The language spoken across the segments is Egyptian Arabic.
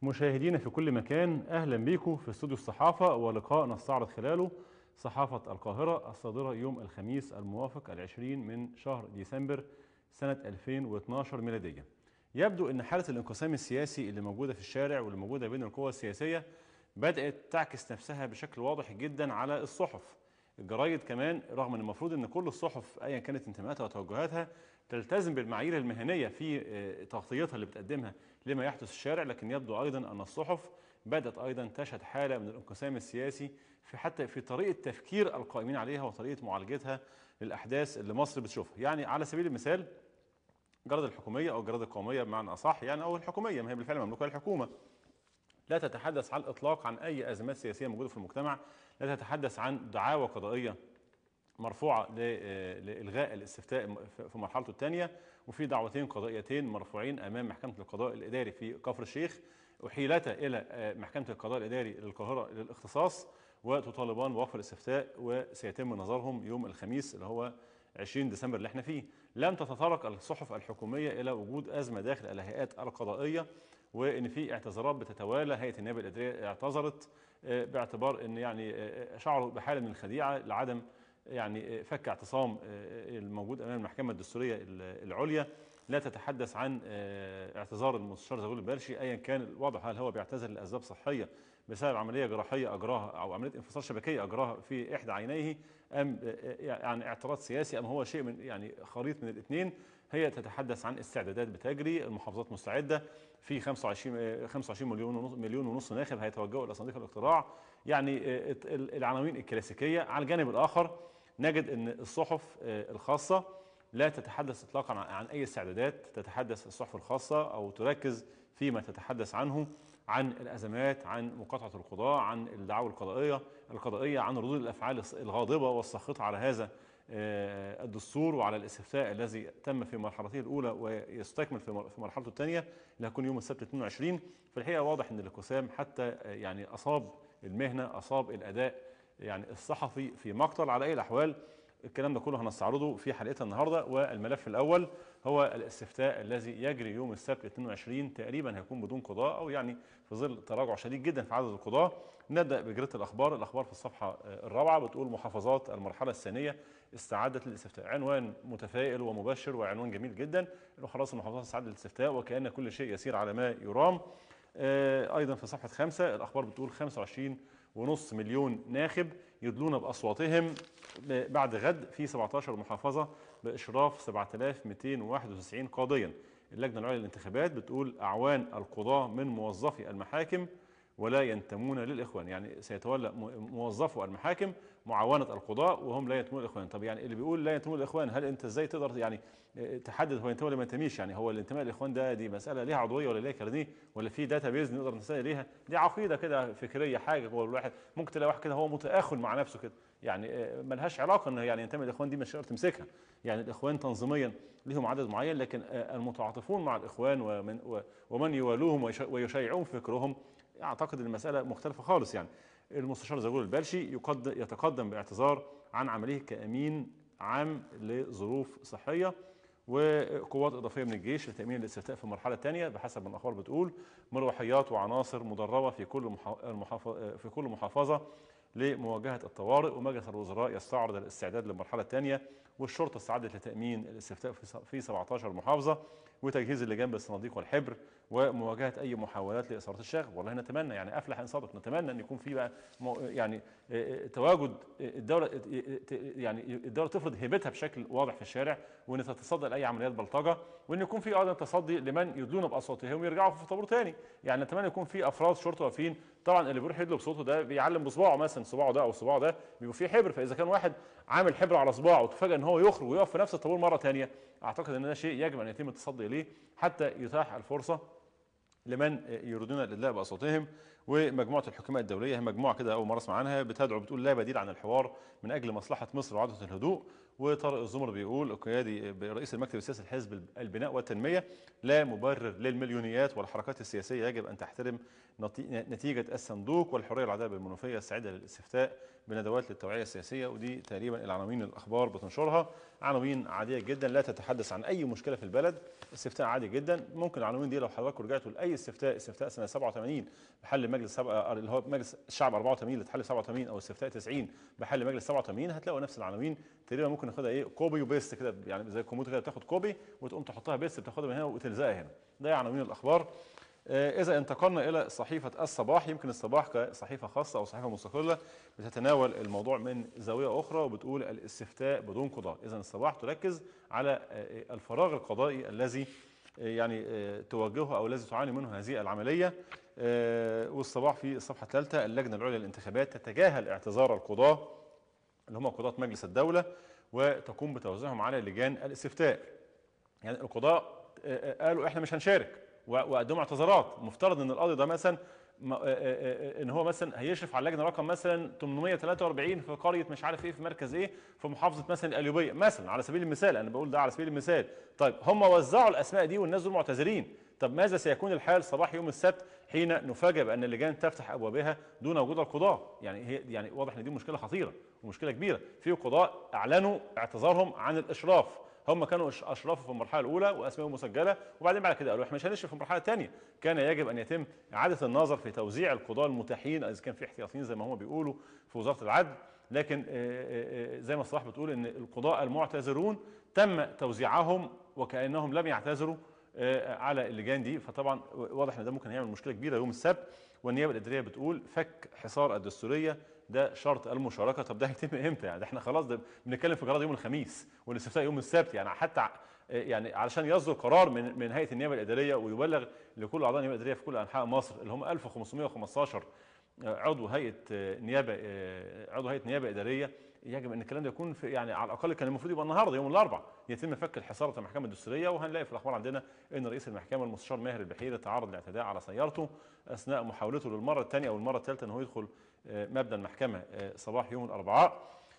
مشاهدينا في كل مكان اهلا بيكم في استوديو الصحافه ولقاء نستعرض خلاله صحافه القاهره الصادره يوم الخميس الموافق العشرين من شهر ديسمبر سنه 2012 ميلاديه. يبدو ان حاله الانقسام السياسي اللي موجوده في الشارع واللي موجوده بين القوى السياسيه بدات تعكس نفسها بشكل واضح جدا على الصحف. الجرايد كمان رغم ان المفروض ان كل الصحف ايا كانت انتماءاتها وتوجهاتها تلتزم بالمعايير المهنيه في تغطيتها اللي بتقدمها لما يحدث في الشارع لكن يبدو ايضا ان الصحف بدات ايضا تشهد حاله من الانقسام السياسي في حتى في طريقه تفكير القائمين عليها وطريقه معالجتها للاحداث اللي مصر بتشوفها يعني على سبيل المثال الجرائد الحكوميه او الجرائد القوميه بمعنى اصح يعني او الحكوميه ما هي بالفعل مملوكه للحكومه لا تتحدث على الاطلاق عن اي ازمات سياسيه موجوده في المجتمع لا تتحدث عن دعاوى قضائيه مرفوعه لالغاء الاستفتاء في مرحلته الثانيه وفي دعوتين قضائيتين مرفوعين امام محكمه القضاء الاداري في كفر الشيخ احيلتا الى محكمه القضاء الاداري للقاهره للاختصاص وتطالبان بوقف الاستفتاء وسيتم نظرهم يوم الخميس اللي هو 20 ديسمبر اللي احنا فيه لم تتطرق الصحف الحكوميه الى وجود ازمه داخل الهيئات القضائيه وان في اعتذارات بتتوالى هيئه النيابه الاداريه اعتذرت باعتبار ان يعني شعروا بحاله من الخديعه لعدم يعني فك اعتصام الموجود امام المحكمه الدستوريه العليا لا تتحدث عن اعتذار المستشار زغلول البرشي ايا كان الوضع هل هو بيعتذر لاسباب صحيه بسبب عمليه جراحيه اجراها او عمليه انفصال شبكيه اجراها في احدى عينيه ام يعني اعتراض سياسي ام هو شيء من يعني خليط من الاثنين هي تتحدث عن استعدادات بتجري المحافظات مستعده في 25 25 مليون ونص مليون ونص ناخب هيتوجهوا الى صناديق الاقتراع يعني العناوين الكلاسيكيه على الجانب الاخر نجد ان الصحف الخاصه لا تتحدث اطلاقا عن اي استعدادات تتحدث الصحف الخاصه او تركز فيما تتحدث عنه عن الازمات عن مقاطعه القضاء عن الدعاوى القضائيه القضائيه عن ردود الافعال الغاضبه والساخطه على هذا الدستور وعلى الاستفتاء الذي تم في مرحلته الاولى ويستكمل في مرحلته الثانيه اللي هتكون يوم السبت 22 في الحقيقه واضح ان الانقسام حتى يعني اصاب المهنه اصاب الاداء يعني الصحفي في مقتل على اي الاحوال الكلام ده كله هنستعرضه في حلقتنا النهارده والملف الاول هو الاستفتاء الذي يجري يوم السبت 22 تقريبا هيكون بدون قضاء او يعني في ظل تراجع شديد جدا في عدد القضاة نبدا بجريده الاخبار الاخبار في الصفحه الرابعه بتقول محافظات المرحله الثانيه استعدت للاستفتاء عنوان متفائل ومبشر وعنوان جميل جدا انه خلاص المحافظات استعدت للاستفتاء وكان كل شيء يسير على ما يرام ايضا في صفحه خمسة الاخبار بتقول 25 ونص مليون ناخب يدلون باصواتهم بعد غد في 17 محافظه باشراف 7291 قاضيا. اللجنه العليا للانتخابات بتقول اعوان القضاه من موظفي المحاكم ولا ينتمون للاخوان، يعني سيتولى موظفو المحاكم معاونه القضاء وهم لا ينتمون للاخوان، طب يعني اللي بيقول لا ينتمون للاخوان هل انت ازاي تقدر يعني تحدد هو ينتمي ولا ما ينتميش؟ يعني هو الانتماء للاخوان ده دي مساله ليها عضويه ولا ليها كارنيه ولا في داتا بيز نقدر نستند اليها؟ دي عقيده كده فكريه حاجه جوه الواحد ممكن تلاقي واحد كده هو متاخل مع نفسه كده، يعني ملهاش علاقه انه يعني ينتمي للاخوان دي مش شرط تمسكها، يعني الاخوان تنظيميا لهم عدد معين لكن المتعاطفون مع الاخوان ومن ومن يوالوهم ويشيعون فكرهم اعتقد المساله مختلفه خالص يعني المستشار زغلول البلشي يقدم يتقدم باعتذار عن عمله كامين عام لظروف صحيه وقوات اضافيه من الجيش لتامين الاستفتاء في المرحله الثانيه بحسب ما الاخبار بتقول مروحيات وعناصر مدربه في كل محافظه في كل محافظه لمواجهه الطوارئ ومجلس الوزراء يستعرض الاستعداد للمرحله الثانيه والشرطه استعدت لتامين الاستفتاء في 17 محافظه وتجهيز اللجان بالصناديق والحبر ومواجهه اي محاولات لاثاره الشغب والله نتمنى يعني افلح ان صدق نتمنى ان يكون في بقى يعني تواجد الدوله يعني الدوله تفرض هيبتها بشكل واضح في الشارع وان تتصدى لاي عمليات بلطجه وان يكون في ايضا تصدي لمن يدلون باصواتهم ويرجعوا في طابور ثاني يعني نتمنى يكون في افراد شرطه واقفين طبعا اللي بيروح يدلو بصوته ده بيعلم بصباعه مثلا صباعه ده او صباعه ده بيبقى فيه حبر فاذا كان واحد عامل حبر على صباعه وتفاجئ ان هو يخرج ويقف في نفس الطابور مره ثانيه اعتقد ان ده شيء يجب ان يتم التصدي اليه حتى يتاح الفرصه لمن يريدون الادلاء باصواتهم ومجموعه الحكومات الدوليه هي مجموعه كده اول مره اسمع عنها بتدعو بتقول لا بديل عن الحوار من اجل مصلحه مصر وعوده الهدوء وطارق الزمر بيقول القيادي برئيس المكتب السياسي الحزب البناء والتنميه لا مبرر للمليونيات والحركات السياسيه يجب ان تحترم نتيجه الصندوق والحريه والعداله المنوفيه السعيده للاستفتاء بندوات للتوعيه السياسيه ودي تقريبا العناوين الاخبار بتنشرها عناوين عاديه جدا لا تتحدث عن اي مشكله في البلد استفتاء عادي جدا ممكن العناوين دي لو حضراتكم رجعتوا لاي استفتاء استفتاء سنه 87 بحل مجلس سبع اللي هو مجلس الشعب 84 اللي اتحل 87 او استفتاء 90 بحل مجلس 87 هتلاقوا نفس العناوين تقريبا ممكن ناخدها ايه كوبي وبيست كده يعني زي الكمبيوتر كده بتاخد كوبي وتقوم تحطها بيست بتاخدها من هنا وتلزقها هنا ده عناوين الاخبار إذا انتقلنا إلى صحيفة الصباح يمكن الصباح كصحيفة خاصة أو صحيفة مستقلة بتتناول الموضوع من زاوية أخرى وبتقول الاستفتاء بدون قضاء إذا الصباح تركز على الفراغ القضائي الذي يعني توجهه أو الذي تعاني منه هذه العملية والصباح في الصفحة الثالثة اللجنة العليا للانتخابات تتجاهل اعتذار القضاة اللي هم قضاة مجلس الدولة وتقوم بتوزيعهم على لجان الاستفتاء يعني القضاء قالوا احنا مش هنشارك وقدموا اعتذارات مفترض ان القاضي ده مثلا ان هو مثلا هيشرف على اللجنه رقم مثلا 843 في قريه مش عارف ايه في مركز ايه في محافظه مثلا القليوبيه مثلا على سبيل المثال انا بقول ده على سبيل المثال طيب هم وزعوا الاسماء دي والناس دول معتذرين طب ماذا سيكون الحال صباح يوم السبت حين نفاجئ بان اللجان تفتح ابوابها دون وجود القضاه يعني هي يعني واضح ان دي مشكله خطيره ومشكله كبيره في قضاء اعلنوا اعتذارهم عن الاشراف هم كانوا اشرفوا في المرحله الاولى واسمائهم مسجله وبعدين بعد كده قالوا احنا مش هنشرف في المرحله الثانيه كان يجب ان يتم اعاده النظر في توزيع القضاه المتاحين اذا كان في احتياطيين زي ما هم بيقولوا في وزاره العدل لكن زي ما الصلاح بتقول ان القضاء المعتذرون تم توزيعهم وكانهم لم يعتذروا على اللجان دي فطبعا واضح ان ده ممكن يعمل مشكله كبيره يوم السبت والنيابه الاداريه بتقول فك حصار الدستوريه ده شرط المشاركه طب ده هيتم امتى يعني ده احنا خلاص ده بنتكلم في قرار يوم الخميس والاستفتاء يوم السبت يعني حتى يعني علشان يصدر قرار من من هيئه النيابه الاداريه ويبلغ لكل اعضاء النيابه الاداريه في كل انحاء مصر اللي هم 1515 عضو هيئه نيابه عضو هيئه نيابه اداريه يجب ان الكلام ده يكون في يعني على الاقل كان المفروض يبقى النهارده يوم الاربعاء يتم فك الحصار بتاع المحكمه الدستوريه وهنلاقي في الاخبار عندنا ان رئيس المحكمه المستشار ماهر البحيري تعرض لاعتداء على سيارته اثناء محاولته للمره الثانيه او المره الثالثه ان هو يدخل مبنى المحكمه صباح يوم الاربعاء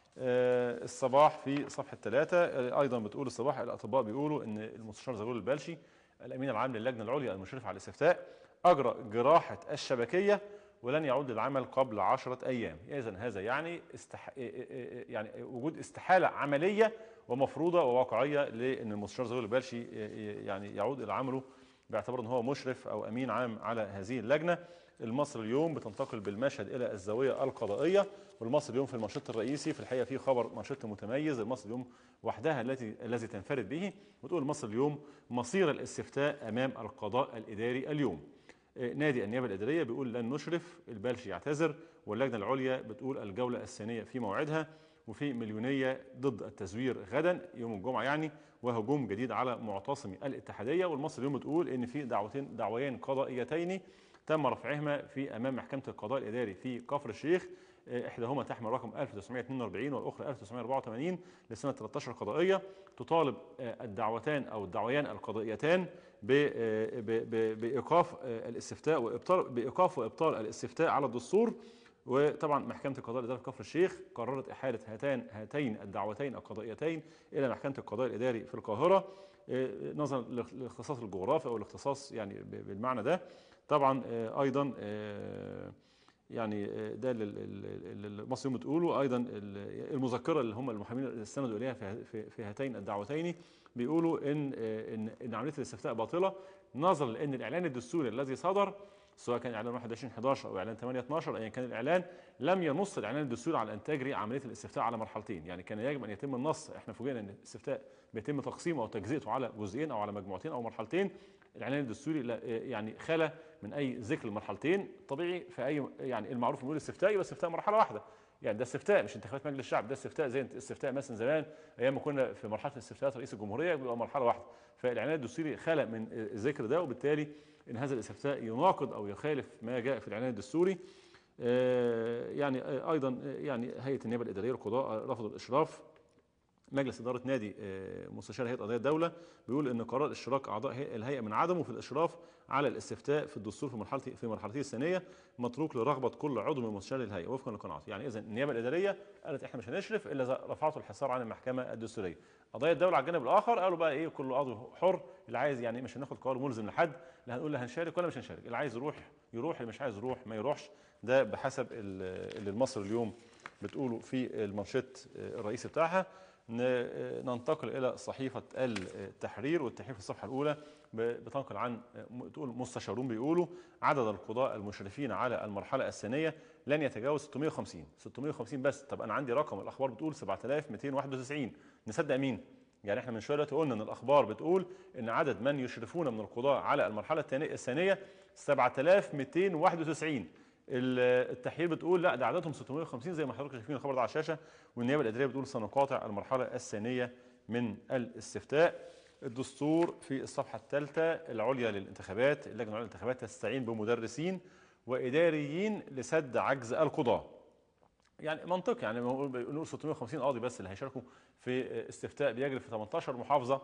الصباح في صفحه ثلاثه ايضا بتقول الصباح الاطباء بيقولوا ان المستشار زغلول البلشي الامين العام للجنه العليا المشرف على الاستفتاء اجرى جراحه الشبكيه ولن يعود للعمل قبل عشرة أيام إذا هذا يعني استح... يعني وجود استحالة عملية ومفروضة وواقعية لأن المستشار زغلول البلشي يعني يعود إلى عمله باعتبار أن هو مشرف أو أمين عام على هذه اللجنة المصري اليوم بتنتقل بالمشهد إلى الزاوية القضائية والمصري اليوم في المنشط الرئيسي في الحقيقة في خبر منشط متميز المصري اليوم وحدها التي الذي تنفرد به وتقول المصري اليوم مصير الاستفتاء أمام القضاء الإداري اليوم نادي النيابه الاداريه بيقول لن نشرف البلشي يعتذر واللجنه العليا بتقول الجوله الثانيه في موعدها وفي مليونيه ضد التزوير غدا يوم الجمعه يعني وهجوم جديد على معتصمي الاتحاديه والمصري اليوم بتقول ان في دعوتين دعويين قضائيتين تم رفعهما في امام محكمه القضاء الاداري في كفر الشيخ احداهما تحمل رقم 1942 والاخرى 1984 لسنه 13 قضائيه تطالب الدعوتان او الدعويان القضائيتان بايقاف الاستفتاء وابطال بايقاف وابطال الاستفتاء على الدستور وطبعا محكمه القضاء الاداري في كفر الشيخ قررت احاله هاتان هاتين الدعوتين القضائيتين الى محكمه القضاء الاداري في القاهره نظرا للاختصاص الجغرافي او الاختصاص يعني بالمعنى ده طبعا ايضا يعني ده اللي المصريين بتقولوا ايضا المذكره اللي هم المحامين استندوا اليها في في هاتين الدعوتين بيقولوا ان ان ان عمليه الاستفتاء باطله نظرا لان الاعلان الدستوري الذي صدر سواء كان اعلان 21 11 او اعلان 8 12 ايا كان الاعلان لم ينص الاعلان الدستوري على ان تجري عمليه الاستفتاء على مرحلتين يعني كان يجب ان يتم النص احنا فوجئنا ان الاستفتاء بيتم تقسيمه او تجزئته على جزئين او على مجموعتين او مرحلتين الاعلان الدستوري يعني خلى من اي ذكر المرحلتين طبيعي في اي يعني المعروف بنقول استفتاء يبقى استفتاء مرحله واحده يعني ده استفتاء مش انتخابات مجلس الشعب ده استفتاء زي استفتاء مثلا زمان ايام ما كنا في مرحله استفتاءات رئيس الجمهوريه بيبقى مرحله واحده فالاعلان الدستوري خلق من الذكر ده وبالتالي ان هذا الاستفتاء يناقض او يخالف ما جاء في الاعلان الدستوري يعني ايضا يعني هيئه النيابه الاداريه القضاء رفضوا الاشراف مجلس اداره نادي آه، مستشار هيئه قضايا الدوله بيقول ان قرار اشتراك اعضاء هي- الهيئه من عدمه في الاشراف على الاستفتاء في الدستور في مرحله في مرحلته الثانيه متروك لرغبه كل عضو من مستشار الهيئه وفقا لقناعته يعني اذا النيابه الاداريه قالت احنا مش هنشرف الا اذا رفعتوا الحصار عن المحكمه الدستوريه قضايا الدوله على الجانب الاخر قالوا بقى ايه كل عضو حر اللي عايز يعني مش هناخد قرار ملزم لحد لا هنقول له هنشارك ولا مش هنشارك اللي عايز يروح يروح اللي مش عايز يروح ما يروحش ده بحسب ال- اللي المصري اليوم بتقوله في المانشيت الرئيسي بتاعها ن- ننتقل الى صحيفه التحرير والتحرير في الصفحه الاولى ب- بتنقل عن تقول مستشارون بيقولوا عدد القضاء المشرفين على المرحله الثانيه لن يتجاوز 650 650 بس طب انا عندي رقم الاخبار بتقول 7291 نصدق مين يعني احنا من شويه دلوقتي قلنا ان الاخبار بتقول ان عدد من يشرفون من القضاء على المرحله الثانيه الثانيه 7291 ال- التحرير بتقول لا ده عددهم 650 زي ما حضراتكم شايفين الخبر ده على الشاشه والنيابه الاداريه بتقول سنقاطع المرحله الثانيه من الاستفتاء الدستور في الصفحه الثالثه العليا للانتخابات اللجنه العليا للانتخابات تستعين بمدرسين واداريين لسد عجز القضاه يعني منطق يعني نقول 650 قاضي بس اللي هيشاركوا في استفتاء بيجري في 18 محافظه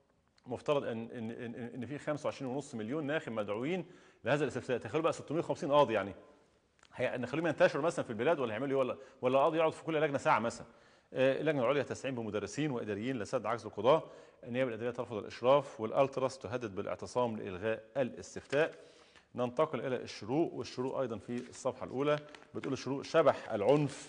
مفترض ان ان ان, إن في 25.5 مليون ناخب مدعوين لهذا الاستفتاء تخيلوا بقى 650 قاضي يعني هي نخليهم ينتشروا مثلا في البلاد ولا يعملوا ايه ولا ولا قاضي يقعد في كل لجنه ساعه مثلا آه، اللجنه العليا تستعين بمدرسين واداريين لسد عجز القضاه النيابه الاداريه ترفض الاشراف والالتراس تهدد بالاعتصام لالغاء الاستفتاء ننتقل الى الشروق والشروق ايضا في الصفحه الاولى بتقول الشروق شبح العنف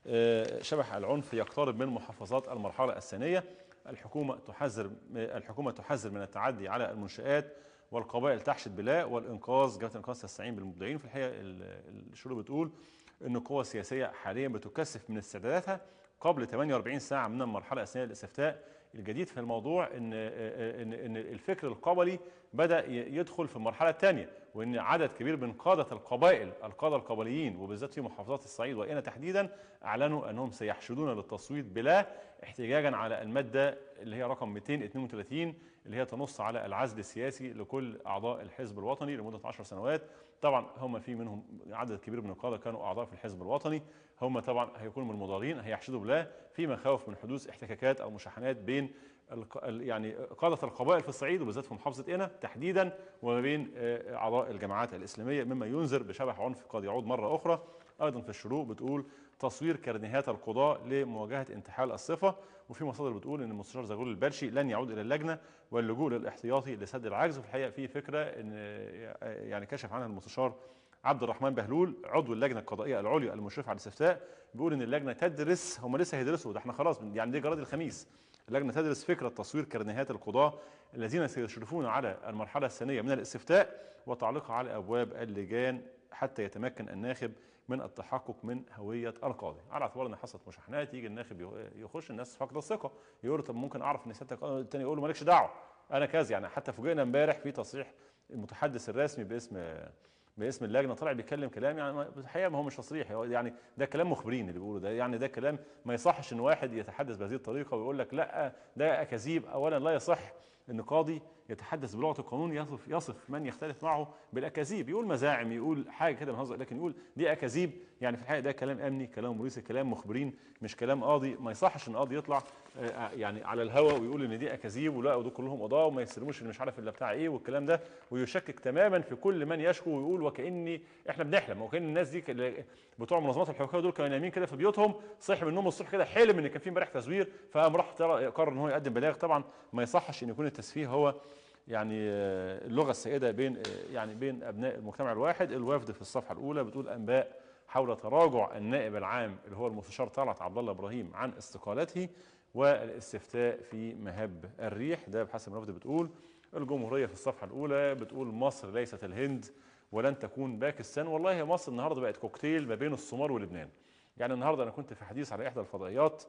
آه، شبح العنف يقترب من محافظات المرحله الثانيه الحكومه تحذر الحكومه تحذر من التعدي على المنشآت والقبائل تحشد بلاء والانقاذ جبهه الانقاذ تستعين بالمبدعين في الحقيقه ال- الشروق بتقول ان القوى السياسيه حاليا بتكثف من استعداداتها قبل 48 ساعه من المرحله الثانيه للاستفتاء الجديد في الموضوع ان ان ان الفكر القبلي بدا ي- يدخل في المرحله الثانيه وان عدد كبير من قاده القبائل القاده القبليين وبالذات في محافظات الصعيد وقنا تحديدا اعلنوا انهم سيحشدون للتصويت بلا احتجاجا على الماده اللي هي رقم 232 اللي هي تنص على العزل السياسي لكل اعضاء الحزب الوطني لمده 10 سنوات طبعا هم في منهم عدد كبير من القاده كانوا اعضاء في الحزب الوطني هم طبعا هيكونوا من المضارين هيحشدوا بلا في مخاوف من حدوث احتكاكات او مشاحنات بين الق- ال- يعني قاده القبائل في الصعيد وبالذات في محافظه قنا تحديدا وما بين آه، اعضاء الجماعات الاسلاميه مما ينذر بشبح عنف قد يعود مره اخرى ايضا في الشروق بتقول تصوير كرنيهات القضاء لمواجهه انتحال الصفه وفي مصادر بتقول ان المستشار زغلول البلشي لن يعود الى اللجنه واللجوء للاحتياطي لسد العجز وفي الحقيقه في فكره ان آه، يعني كشف عنها المستشار عبد الرحمن بهلول عضو اللجنه القضائيه العليا المشرفه على الاستفتاء بيقول ان اللجنه تدرس هم لسه هيدرسوا ده احنا خلاص يعني دي جراد الخميس اللجنه تدرس فكره تصوير كرنيهات القضاه الذين سيشرفون على المرحله الثانيه من الاستفتاء وتعليقها على ابواب اللجان حتى يتمكن الناخب من التحقق من هويه القاضي على اعتبار ان حصلت مشاحنات يجي الناخب يخش الناس فاقده الثقه يقول له طب ممكن اعرف ان سيادتك قاضي؟ التاني يقول له مالكش دعوه انا كذا يعني حتى فوجئنا امبارح في تصريح المتحدث الرسمي باسم باسم اللجنه طلع بيتكلم كلام يعني ما- الحقيقه ما هو مش تصريح هو يعني ده كلام مخبرين اللي بيقولوا ده يعني ده كلام ما يصحش ان واحد يتحدث بهذه الطريقه ويقول لك لا ده اكاذيب اولا لا يصح ان قاضي يتحدث بلغه القانون يصف يصف من يختلف معه بالاكاذيب يقول مزاعم يقول حاجه كده مهزأ لكن يقول دي اكاذيب يعني في الحقيقه ده كلام امني كلام بوليسي كلام مخبرين مش كلام قاضي ما يصحش ان قاضي يطلع آه، يعني على الهوا ويقول ان دي اكاذيب ولا ودول كلهم قضاه وما يستلموش اللي مش عارف الا بتاع ايه والكلام ده ويشكك تماما في كل من يشكو ويقول وكاني احنا بنحلم وكان الناس دي ك- بتوع المنظمات الحقوقيه دول كانوا نايمين كده في بيوتهم صحي من النوم الصبح كده حلم ان كان في امبارح تزوير فقام راح ترى- قرر ان هو يقدم بلاغ طبعا ما يصحش ان يكون التسفيه هو يعني آه، اللغه السائده بين آه، يعني بين ابناء المجتمع الواحد الوفد في الصفحه الاولى بتقول انباء حول تراجع النائب العام اللي هو المستشار طلعت عبد الله ابراهيم عن استقالته والاستفتاء في مهب الريح ده بحسب الوفد بتقول الجمهوريه في الصفحه الاولى بتقول مصر ليست الهند ولن تكون باكستان والله مصر النهارده بقت كوكتيل ما بين الصومال ولبنان يعني النهارده انا كنت في حديث على احدى الفضائيات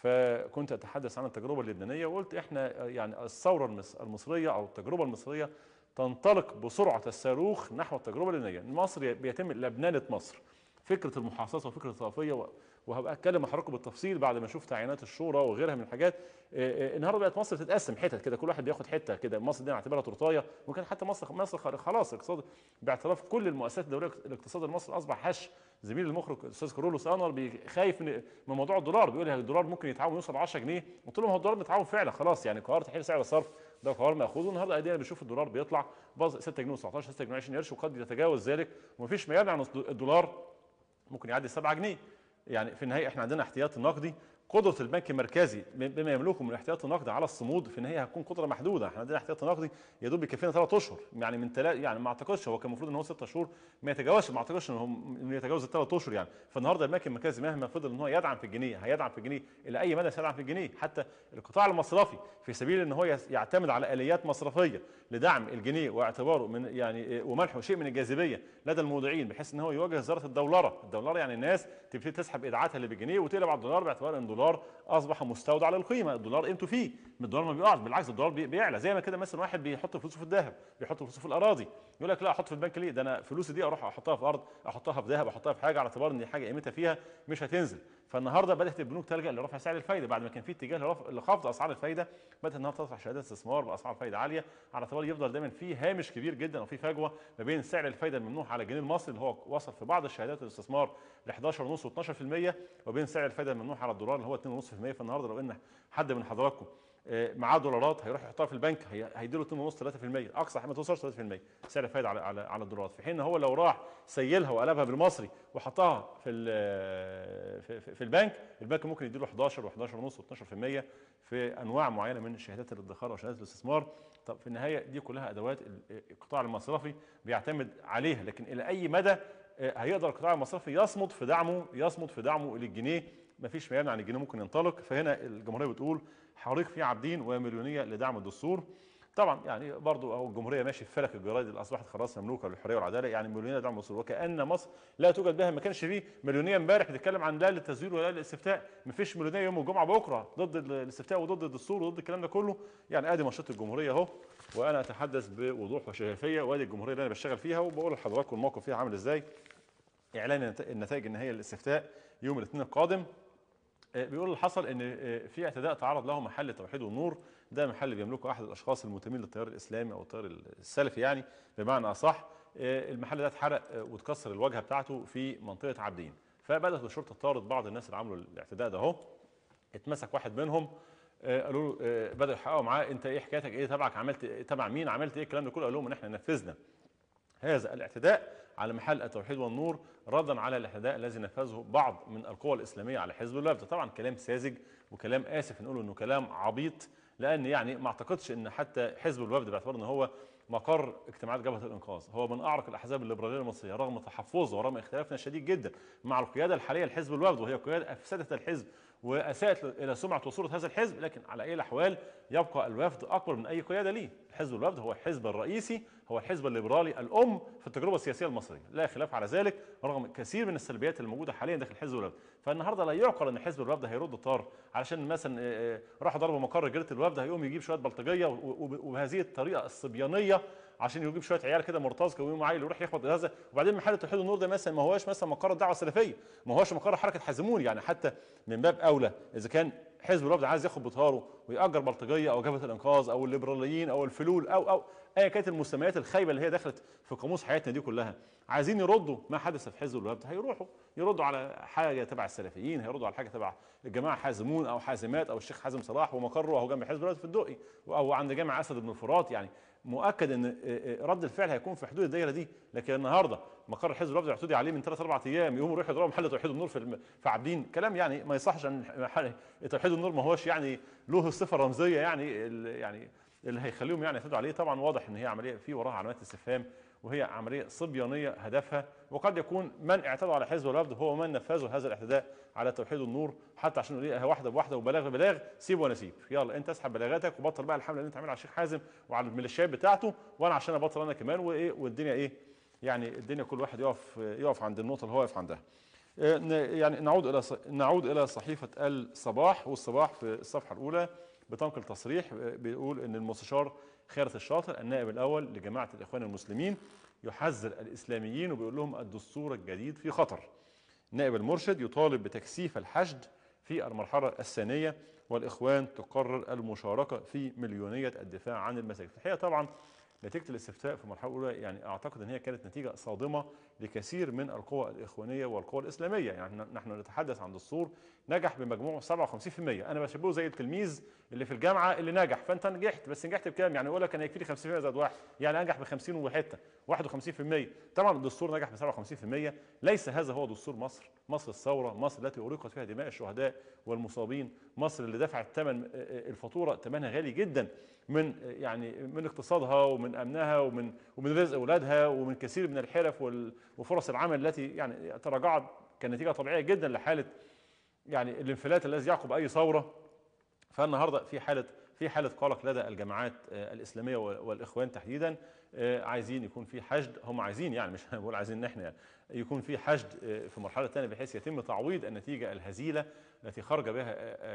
فكنت اتحدث عن التجربه اللبنانيه وقلت احنا يعني الثوره المص- المصريه او التجربه المصريه تنطلق بسرعه الصاروخ نحو التجربه اللبنانيه مصر بيتم لبنانه مصر فكره المحاصصه وفكره الطائفيه و- وهبقى اتكلم مع حضراتكم بالتفصيل بعد ما اشوف تعيينات الشورى وغيرها من الحاجات آه، آه، النهارده بقت مصر تتقسم حتت كده كل واحد بياخد حته كده مصر دي نعتبرها تورتايه ممكن حتى مصر مصر خلاص الاقتصاد باعتراف كل المؤسسات الدوليه الاقتصاد المصري اصبح هش زميل المخرج الاستاذ كارولوس انور خايف من من موضوع الدولار بيقول لي الدولار ممكن يتعاون يوصل 10 جنيه قلت له ما هو الدولار متعاون فعلا خلاص يعني قرار تحرير سعر الصرف ده قرار ماخوذ والنهارده ادينا بنشوف الدولار بيطلع باظ 6 جنيه و19 6 جنيه 20 قرش وقد يتجاوز ذلك ومفيش ما يمنع الدولار ممكن يعدي 7 جنيه يعني في النهايه احنا عندنا احتياط نقدي قدره البنك المركزي بما يملكه من الاحتياطي النقدي على الصمود في النهايه هتكون قدره محدوده احنا عندنا احتياطي نقدي يا دوب يكفينا ثلاث اشهر يعني من تلا يعني ما اعتقدش هو كان المفروض ان هو ست شهور ما يتجاوزش ما اعتقدش ان هو يتجاوز الثلاث اشهر يعني فالنهارده البنك المركزي مهما فضل ان هو يدعم في الجنيه هيدعم في الجنيه الى اي مدى سيدعم في الجنيه حتى القطاع المصرفي في سبيل ان هو يعتمد على اليات مصرفيه لدعم الجنيه واعتباره من يعني ومنحه شيء من الجاذبيه لدى المودعين بحيث ان هو يواجه ظاهره الدولره الدولره يعني الناس تبتدي تسحب ايداعاتها اللي بالجنيه وتقلب على الدولار باعتبار ان الدولار اصبح مستودع للقيمه الدولار قيمته فيه الدولار ما بيقعش بالعكس الدولار بيعلى زي ما كده مثلا واحد بيحط فلوسه في الذهب بيحط فلوسه في الاراضي يقول لك لا احط في البنك ليه ده انا فلوسي دي اروح احطها في ارض احطها في ذهب احطها في حاجه على اعتبار ان حاجه قيمتها فيها مش هتنزل فالنهارده بدات البنوك تلجا لرفع سعر الفايده بعد ما كان في اتجاه لخفض اسعار الفايده بدات انها ترفع شهادات استثمار باسعار فايده عاليه على اعتبار يفضل دايما في هامش كبير جدا وفي فجوه ما بين سعر الفايده الممنوح على الجنيه المصري اللي هو وصل في بعض الشهادات الاستثمار ل 11.5 و12% وبين سعر الفايده الممنوح على الدولار اللي هو 2.5% فالنهارده لو ان حد من حضراتكم آه، معاه دولارات هيروح يحطها في البنك هيديله 2.5 3% اقصى ما توصلش 3% سعر الفايده على على على الدولارات في حين ان هو لو راح سيلها وقلبها بالمصري وحطها في في, في البنك البنك ممكن يديله 11 و11.5 و12% في انواع معينه من شهادات الادخار او شهادات الاستثمار طب في النهايه دي كلها ادوات القطاع المصرفي بيعتمد عليها لكن الى اي مدى آه، هيقدر القطاع المصرفي يصمد في دعمه يصمد في دعمه للجنيه مفيش ما يمنع ان الجنيه ممكن ينطلق فهنا الجمهوريه بتقول حريق في عابدين ومليونيه لدعم الدستور طبعا يعني برضو اهو الجمهوريه ماشي في فلك الجرايد اللي اصبحت خلاص مملوكه للحريه والعداله يعني مليونيه لدعم الدستور وكان مصر لا توجد بها ما كانش فيه مليونيه امبارح بتتكلم عن لا للتزوير ولا للاستفتاء ما فيش مليونيه يوم الجمعه بكره ضد الاستفتاء وضد الدستور وضد الكلام ده كله يعني ادي منشط الجمهوريه اهو وانا اتحدث بوضوح وشفافيه وادي الجمهوريه اللي انا بشتغل فيها وبقول لحضراتكم الموقف فيها عامل ازاي اعلان النتائج النهائيه للاستفتاء يوم الاثنين القادم آه، بيقول اللي حصل ان آه، في اعتداء تعرض له محل توحيد والنور ده محل بيملكه احد الاشخاص المنتمين للتيار الاسلامي او التيار السلفي يعني بمعنى اصح آه، المحل ده اتحرق واتكسر الواجهه بتاعته في منطقه عابدين فبدات الشرطه تطارد بعض الناس اللي عملوا الاعتداء ده اهو اتمسك واحد منهم قالوا له بداوا يحققوا معاه انت ايه حكايتك ايه تبعك عملت تبع مين عملت ايه الكلام ده كله قال لهم ان احنا نفذنا هذا الاعتداء على محل التوحيد والنور ردا على الاعتداء الذي نفذه بعض من القوى الاسلاميه على حزب الوفد طبعا كلام ساذج وكلام اسف نقول انه كلام عبيط لان يعني ما اعتقدش ان حتى حزب الوفد باعتبار ان هو مقر اجتماعات جبهه الانقاذ هو من اعرق الاحزاب الليبراليه المصريه رغم تحفظه ورغم اختلافنا الشديد جدا مع القياده الحاليه لحزب الوفد وهي قياده افسدت الحزب واساءت الى سمعه وصوره هذا الحزب لكن على اي الاحوال يبقى الوفد اكبر من اي قياده ليه حزب الوفد هو الحزب الرئيسي هو الحزب الليبرالي الام في التجربه السياسيه المصريه لا خلاف على ذلك رغم كثير من السلبيات الموجوده حاليا داخل حزب الوفد فالنهارده لا يعقل ان حزب الوفد هيرد طار علشان مثلا آه، آه، راحوا ضربوا مقر جريده الوفد هيقوم يجيب شويه بلطجيه وبهذه الطريقه الصبيانيه عشان يجيب شويه عيال كده مرتزقه ويقوم عيل يروح يخبط هذا وبعدين محل توحيد النور ده مثلا ما هواش مثلا مقر الدعوه السلفيه ما هواش مقر حركه حزمون يعني حتى من باب اولى اذا كان حزب الوفد عايز ياخد بطاره ويأجر بلطجيه او جبهه الانقاذ او الليبراليين او الفلول او او ايا كانت المسميات الخايبه اللي هي دخلت في قاموس حياتنا دي كلها عايزين يردوا ما حدث في حزب الوفد هيروحوا يردوا على حاجه تبع السلفيين هيردوا على حاجه تبع الجماعه حازمون او حازمات او الشيخ حازم صلاح ومقره اهو جنب حزب الوفد في الدقي او عند جامع اسد بن الفرات يعني مؤكد ان رد الفعل هيكون في حدود الدايره دي لكن النهارده مقر الحزب الوفد اعتدي عليه من ثلاث اربع ايام يقوموا يروحوا يضربوا محل توحيد النور في في عابدين كلام يعني ما يصحش ان توحيد النور ما هوش يعني له الصفه الرمزيه يعني يعني اللي هيخليهم يعني يعتدوا عليه طبعا واضح ان هي عمليه في وراها علامات استفهام وهي عمليه صبيانيه هدفها وقد يكون من اعتدوا على حزب الوفد هو من نفذوا هذا الاعتداء على توحيد النور حتى عشان نقول واحده بواحده وبلاغ ببلاغ سيب وانا سيب يلا انت اسحب بلاغاتك وبطل بقى الحمله اللي انت عاملها على الشيخ حازم وعلى الميليشيات بتاعته وانا عشان ابطل انا كمان وايه والدنيا ايه يعني الدنيا كل واحد يقف يقف عند النقطه اللي هو واقف عندها يعني نعود الى نعود الى صحيفه الصباح والصباح في الصفحه الاولى بتنقل تصريح بيقول ان المستشار خيرت الشاطر النائب الاول لجماعه الاخوان المسلمين يحذر الاسلاميين وبيقول لهم الدستور الجديد في خطر نائب المرشد يطالب بتكثيف الحشد في المرحلة الثانية والإخوان تقرر المشاركة في مليونية الدفاع عن المساجد الحقيقة طبعا نتيجة الاستفتاء في المرحلة الأولى يعني أعتقد أن هي كانت نتيجة صادمة لكثير من القوى الإخوانية والقوى الإسلامية يعني نحن نتحدث عن دستور نجح بمجموع 57% أنا بشبهه زي التلميذ اللي في الجامعة اللي نجح فأنت نجحت بس نجحت بكام يعني يقول لك أنا يكفي لي 50% زائد واحد يعني أنجح ب 50 وحتة 51% طبعا الدستور نجح ب 57% ليس هذا هو دستور مصر مصر الثورة مصر التي أريقت فيها دماء الشهداء والمصابين مصر اللي دفعت ثمن الفاتورة ثمنها غالي جدا من يعني من اقتصادها ومن امنها ومن ومن رزق اولادها ومن كثير من الحرف وفرص العمل التي يعني تراجعت كنتيجه طبيعيه جدا لحاله يعني الانفلات الذي يعقب اي ثوره فالنهارده في حاله في حاله قلق لدى الجماعات الاسلاميه والاخوان تحديدا عايزين يكون في حشد هم عايزين يعني مش بقول عايزين ان احنا يعني يكون في حشد في المرحله الثانيه بحيث يتم تعويض النتيجه الهزيله التي خرج بها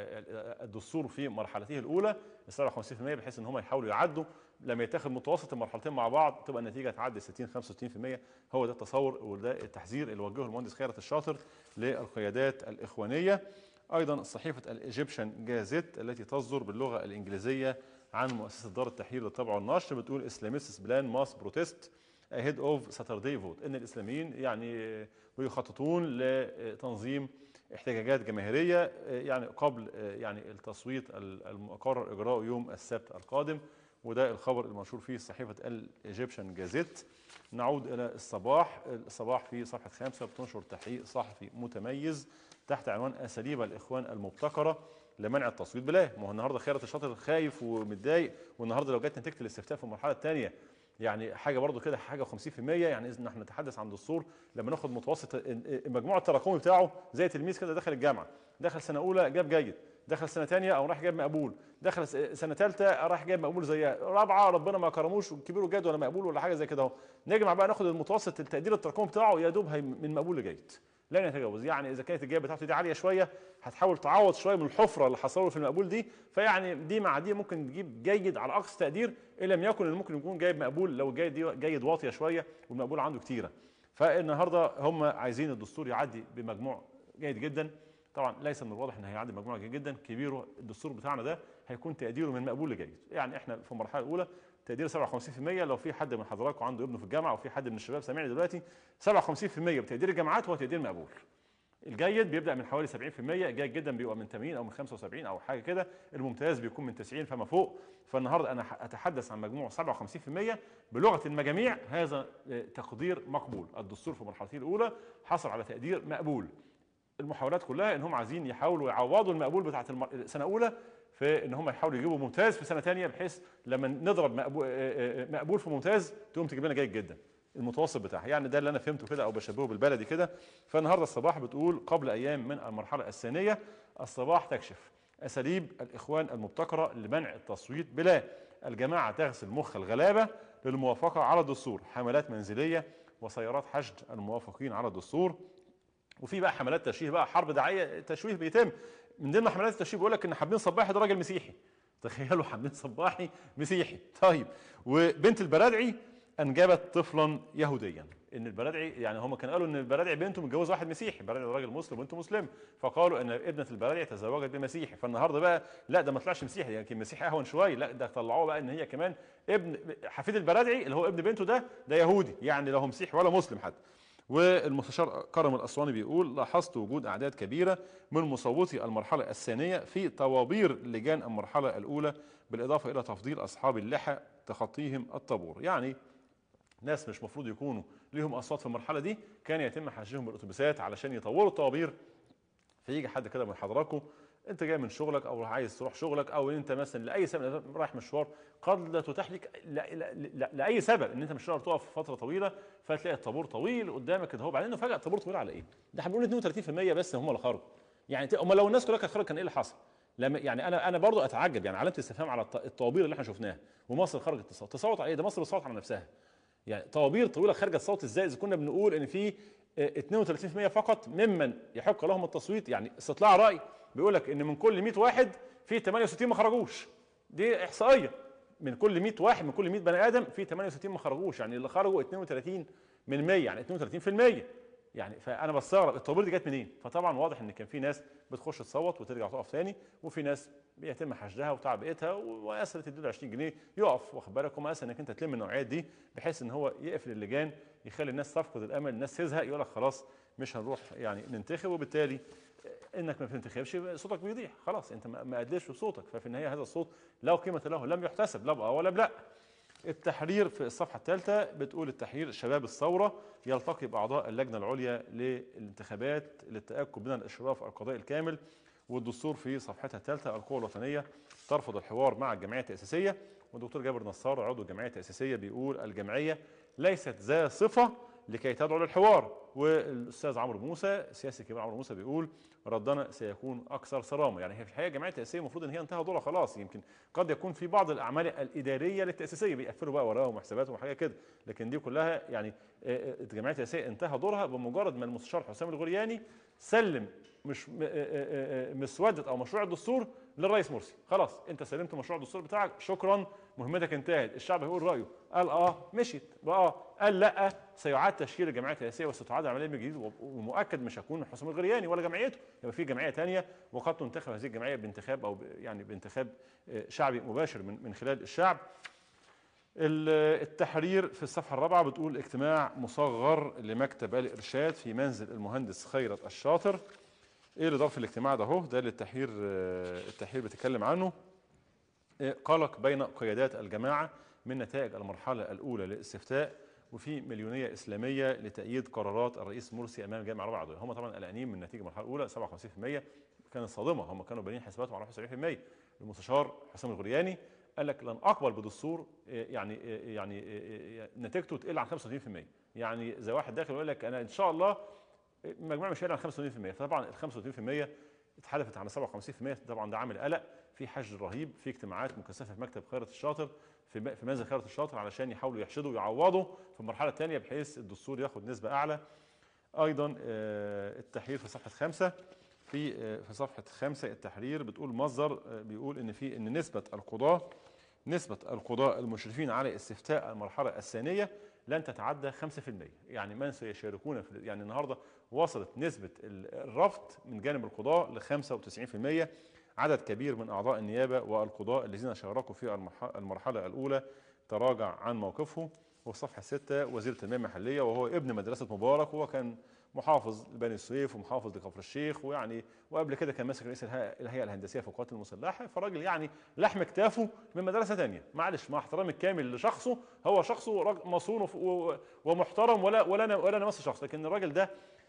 الدستور في مرحلته الاولى 57% بحيث ان هم يحاولوا يعدوا لما يتاخد متوسط المرحلتين مع بعض تبقى النتيجه تعدي 60 65% هو ده التصور وده التحذير اللي وجهه المهندس خيرت الشاطر للقيادات الاخوانيه ايضا صحيفه الايجيبشن جازيت التي تصدر باللغه الانجليزيه عن مؤسسه دار التحرير للطبع والنشر بتقول اسلاميستس بلان ماس بروتست ahead of Saturday vote ان الاسلاميين يعني بيخططون لتنظيم احتجاجات جماهيريه يعني قبل يعني التصويت المقرر اجراءه يوم السبت القادم وده الخبر المنشور في صحيفه الايجيبشن جازيت نعود الى الصباح الصباح في صفحه خمسه بتنشر تحقيق صحفي متميز تحت عنوان اساليب الاخوان المبتكره لمنع التصويت بلا ما هو النهارده خيرت الشاطر خايف ومتضايق والنهارده لو جت نتيجه الاستفتاء في المرحله الثانيه يعني حاجه برضو كده حاجه 50% يعني اذا نحن نتحدث عن دستور لما ناخد متوسط المجموع التراكمي بتاعه زي تلميذ كده دخل الجامعه دخل سنه اولى جاب جيد دخل سنه ثانيه او راح جايب مقبول دخل سنه ثالثه راح جايب مقبول زيها رابعه ربنا ما كرموش كبير وجاد ولا مقبول ولا حاجه زي كده اهو نجمع بقى ناخد المتوسط التقدير التراكمي بتاعه يا دوب من مقبول لجيد لن يتجاوز يعني اذا كانت الجايه بتاعته دي عاليه شويه هتحاول تعوض شويه من الحفره اللي حصلوا في المقبول دي فيعني دي مع دي ممكن تجيب جيد على اقصى تقدير ان لم يكن اللي ممكن يكون جايب مقبول لو الجيد دي جيد واطيه شويه والمقبول عنده كتيره فالنهارده هم عايزين الدستور يعدي بمجموع جيد جدا طبعا ليس من الواضح ان هيعدي مجموع جيد جدا كبيره الدستور بتاعنا ده هيكون تقديره من مقبول لجيد يعني احنا في المرحله الاولى تقدير 57% لو في حد من حضراتكم عنده ابنه في الجامعه او في حد من الشباب سامعني دلوقتي 57% بتقدير الجامعات هو تقدير مقبول الجيد بيبدا من حوالي 70% الجيد جدا بيبقى من 80 او من 75 او حاجه كده الممتاز بيكون من 90 فما فوق فالنهارده انا اتحدث عن مجموع 57% بلغه المجاميع هذا تقدير مقبول الدستور في مرحلته الاولى حصل على تقدير مقبول المحاولات كلها ان هم عايزين يحاولوا يعوضوا المقبول بتاعه السنه الاولى في ان هم يحاولوا يجيبوا ممتاز في سنه ثانيه بحيث لما نضرب مقبول, مقبول في ممتاز تقوم تجيب لنا جيد جدا المتوسط بتاعها يعني ده اللي انا فهمته كده او بشبهه بالبلدي كده فالنهارده الصباح بتقول قبل ايام من المرحله الثانيه الصباح تكشف اساليب الاخوان المبتكره لمنع التصويت بلا الجماعه تغسل مخ الغلابه للموافقه على الدستور حملات منزليه وسيارات حشد الموافقين على الدستور وفي بقى حملات تشويه بقى حرب دعايه تشويه بيتم من ضمن حملات التشويه بيقول لك ان حابين صباحي ده راجل مسيحي تخيلوا حابين صباحي مسيحي طيب وبنت البرادعي انجبت طفلا يهوديا ان البرادعي يعني هم كانوا قالوا ان البرادعي بنته متجوز واحد مسيحي البرادعي راجل مسلم وبنته مسلم فقالوا ان ابنه البرادعي تزوجت بمسيحي فالنهارده بقى لا ده ما طلعش مسيحي يعني مسيحي اهون شويه لا ده طلعوه بقى ان هي كمان ابن حفيد البرادعي اللي هو ابن بنته ده ده يهودي يعني لا هو مسيحي ولا مسلم حتى والمستشار كرم الاسواني بيقول لاحظت وجود اعداد كبيره من مصوتي المرحله الثانيه في طوابير لجان المرحله الاولى بالاضافه الى تفضيل اصحاب اللحى تخطيهم الطابور يعني ناس مش مفروض يكونوا ليهم اصوات في المرحله دي كان يتم حشدهم بالاتوبيسات علشان يطوروا الطوابير فيجي حد كده من حضراتكم انت جاي من شغلك او عايز تروح شغلك او انت مثلا لاي سبب رايح مشوار قد لا تتاح لك لا لا لا لاي سبب ان انت مش هتقدر تقف فتره طويله فتلاقي الطابور طويل قدامك كده هو بعدين فجاه الطابور طويل على ايه؟ ده احنا بنقول 32% بس هم اللي خرجوا يعني امال لو الناس كلها كانت خرجت كان ايه اللي حصل؟ لما يعني انا انا برضه اتعجب يعني علامه استفهام على الطوابير اللي احنا شفناها ومصر خرجت تصوت تصوت على ايه؟ ده مصر بتصوت على نفسها يعني طوابير طويله خارجه تصوت ازاي اذا كنا بنقول ان في 32% فقط ممن يحق لهم التصويت يعني استطلاع راي بيقول لك ان من كل 100 واحد في 68 ما خرجوش دي احصائيه من كل 100 واحد من كل 100 بني ادم في 68 ما خرجوش يعني اللي خرجوا 32 من 100 يعني 32% يعني فانا بستغرب الطوابير دي جت منين فطبعا واضح ان كان في ناس بتخش تصوت وترجع تقف تاني وفي ناس بيتم حشدها وتعبئتها واسهل تديله 20 جنيه يقف واخد بالك وما اسهل انك انت تلم النوعيات دي بحيث ان هو يقفل اللجان يخلي الناس تفقد الامل الناس تزهق يقول لك خلاص مش هنروح يعني ننتخب وبالتالي انك ما بتنتخبش صوتك بيضيع خلاص انت ما ادلش بصوتك ففي النهايه هذا الصوت لا قيمه له لم يحتسب لا بأه ولا بلا التحرير في الصفحه الثالثه بتقول التحرير شباب الثوره يلتقي باعضاء اللجنه العليا للانتخابات للتاكد من الاشراف القضائي الكامل والدستور في صفحتها الثالثه القوى الوطنيه ترفض الحوار مع الجمعيه التاسيسيه والدكتور جابر نصار عضو الجمعيه التاسيسيه بيقول الجمعيه ليست ذا صفه لكي تدعو للحوار والاستاذ عمرو موسى سياسي كبير عمرو موسى بيقول ردنا سيكون اكثر صرامه يعني هي في الحقيقه الجمعيه التاسيسيه المفروض ان هي انتهى دورها خلاص يمكن قد يكون في بعض الاعمال الاداريه للتاسيسيه بيقفلوا بقى وراهم وحساباتهم وحاجه كده لكن دي كلها يعني الجمعيه التاسيسيه انتهى دورها بمجرد ما المستشار حسام الغرياني سلم مش مسوده او مشروع الدستور للرئيس مرسي خلاص انت سلمت مشروع الدستور بتاعك شكرا مهمتك انتهت الشعب هيقول رايه قال اه مشيت بقى اه قال لا سيعاد تشكيل الجمعيه التاسيسيه وستعاد العمليه من جديد ومؤكد مش هيكون حسام الغرياني ولا جمعيته يبقى في جمعيه ثانيه وقد تنتخب هذه الجمعيه بانتخاب او يعني بانتخاب شعبي مباشر من من خلال الشعب التحرير في الصفحه الرابعه بتقول اجتماع مصغر لمكتب الارشاد في منزل المهندس خيرت الشاطر ايه اللي دار في الاجتماع ده اهو ده اللي التحرير التحرير بيتكلم عنه قلق بين قيادات الجماعه من نتائج المرحله الاولى للاستفتاء وفي مليونيه اسلاميه لتأييد قرارات الرئيس مرسي امام الجامعه الرابعه العضويه هم طبعا قلقانين من نتيجه المرحله الاولى 57% كانت صادمه هم كانوا بانين حساباتهم على 70% المستشار حسام الغرياني قال لك لن اقبل بدستور يعني يعني نتيجته تقل عن 35% يعني زي واحد داخل يقول لك انا ان شاء الله المجموع مش هيقل عن 85% فطبعا ال 35% اتحدثت على 57% طبعا ده عامل قلق في حشد رهيب في اجتماعات مكثفه في مكتب خيرت الشاطر في في منزل خيرت الشاطر علشان يحاولوا يحشدوا ويعوضوا في المرحله الثانيه بحيث الدستور ياخد نسبه اعلى ايضا التحرير في صفحه خمسة في في صفحه خمسة التحرير بتقول مصدر بيقول ان في ان نسبه القضاه نسبه القضاء المشرفين على استفتاء المرحله الثانيه لن تتعدى 5% يعني من سيشاركون في يعني النهارده وصلت نسبه الرفض من جانب القضاء ل 95% عدد كبير من اعضاء النيابه والقضاء الذين شاركوا في المرحله الاولى تراجع عن موقفه وفي صفحه 6 وزير التنميه المحليه وهو ابن مدرسه مبارك وهو كان محافظ لبني السويف ومحافظ لكفر الشيخ ويعني وقبل كده كان ماسك رئيس الهيئه الهندسيه في القوات المسلحه فراجل يعني لحم كتافه من مدرسه ثانيه معلش مع احترامي الكامل لشخصه هو شخصه مصون ومحترم ولا ولا انا ولا انا نمس شخص لكن الراجل ده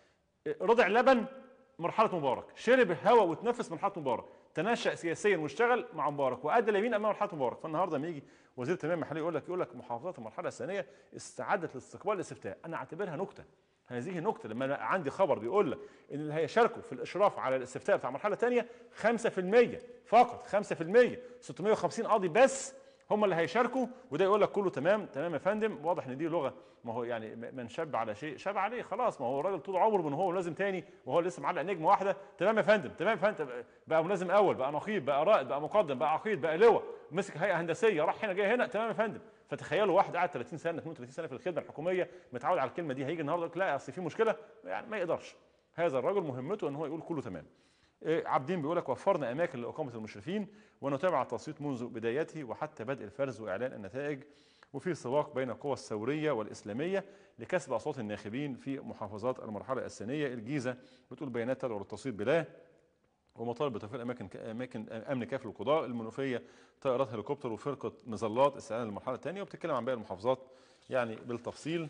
رضع لبن مرحله مبارك شرب هواء وتنفس مرحله مبارك تنشأ سياسيا واشتغل مع مبارك وادى اليمين امام مرحله مبارك فالنهارده لما يجي وزير التنميه المحليه يقول لك يقول لك محافظات المرحله الثانيه استعدت لاستقبال الاستفتاء انا اعتبرها نكته هذه نكته لما أنا عندي خبر بيقول لك ان اللي هيشاركوا في الاشراف على الاستفتاء بتاع المرحله الثانيه 5% فقط 5% 650 قاضي بس هم اللي هيشاركوا وده يقول لك كله تمام تمام يا فندم واضح ان دي لغه ما هو يعني من شاب على شيء شاب عليه خلاص ما هو الراجل طول عمره من هو ملازم تاني وهو لسه معلق نجمه واحده تمام يا فندم تمام يا فندم بقى ملازم اول بقى نقيب بقى رائد بقى مقدم بقى عقيد بقى لواء مسك هيئه هندسيه راح هنا جاي هنا تمام يا فندم فتخيلوا واحد قاعد 30 سنه 32 سنه في الخدمه الحكوميه متعود على الكلمه دي هيجي النهارده يقول لا اصل في مشكله يعني ما يقدرش هذا الرجل مهمته ان هو يقول كله تمام عابدين بيقول لك وفرنا اماكن لاقامه المشرفين ونتابع التصويت منذ بدايته وحتى بدء الفرز واعلان النتائج وفي سواق بين القوى الثوريه والاسلاميه لكسب اصوات الناخبين في محافظات المرحله الثانيه الجيزه بتقول بيانات تدعو للتصويت بلا ومطالب بتوفير اماكن اماكن امن كافي للقضاء المنوفيه طائرات هليكوبتر وفرقه مظلات استعداد للمرحله الثانيه وبتتكلم عن باقي المحافظات يعني بالتفصيل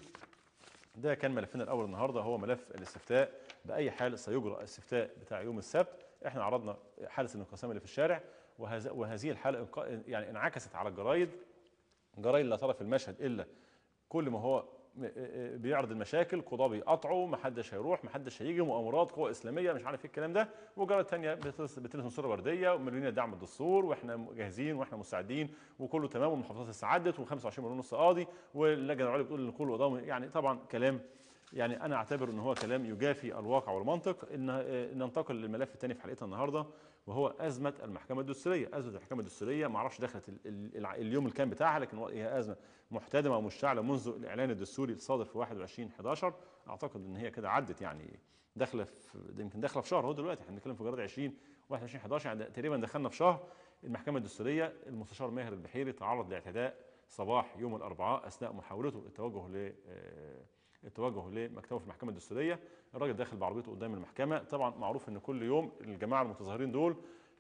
ده كان ملفنا الاول النهارده هو ملف الاستفتاء باي حال سيجرى الاستفتاء بتاع يوم السبت احنا عرضنا حاله الانقسام اللي في الشارع وهذا وهذه الحاله يعني انعكست على الجرايد جرايد لا ترى في المشهد الا كل ما هو بيعرض المشاكل قضاه بيقطعوا ما حدش هيروح ما حدش هيجي مؤامرات قوى اسلاميه مش عارف ايه الكلام ده وجرايد ثانيه بتلبس صوره ورديه ومليونيه دعم الدستور واحنا جاهزين واحنا مستعدين وكله تمام والمحافظات استعدت و25 مليون ونص قاضي واللجنه العليا بتقول ان كله قضاه يعني طبعا كلام يعني انا اعتبر ان هو كلام يجافي الواقع والمنطق ان ننتقل للملف الثاني في حلقتنا النهارده وهو ازمه المحكمه الدستوريه، ازمه المحكمه الدستوريه ما اعرفش دخلت ال- ال- الع- اليوم الكام بتاعها لكن هي ازمه محتدمه ومشتعله منذ الاعلان الدستوري الصادر في 21 11 اعتقد ان هي كده عدت يعني داخله في ده يمكن داخله في شهر اهو دلوقتي احنا بنتكلم في جراد 20 21 11 يعني تقريبا دخلنا في شهر المحكمه الدستوريه المستشار ماهر البحيري تعرض لاعتداء صباح يوم الاربعاء اثناء محاولته التوجه ل آه، التوجه لمكتبه في المحكمه الدستوريه الراجل داخل بعربيته قدام المحكمه طبعا معروف ان كل يوم الجماعه المتظاهرين دول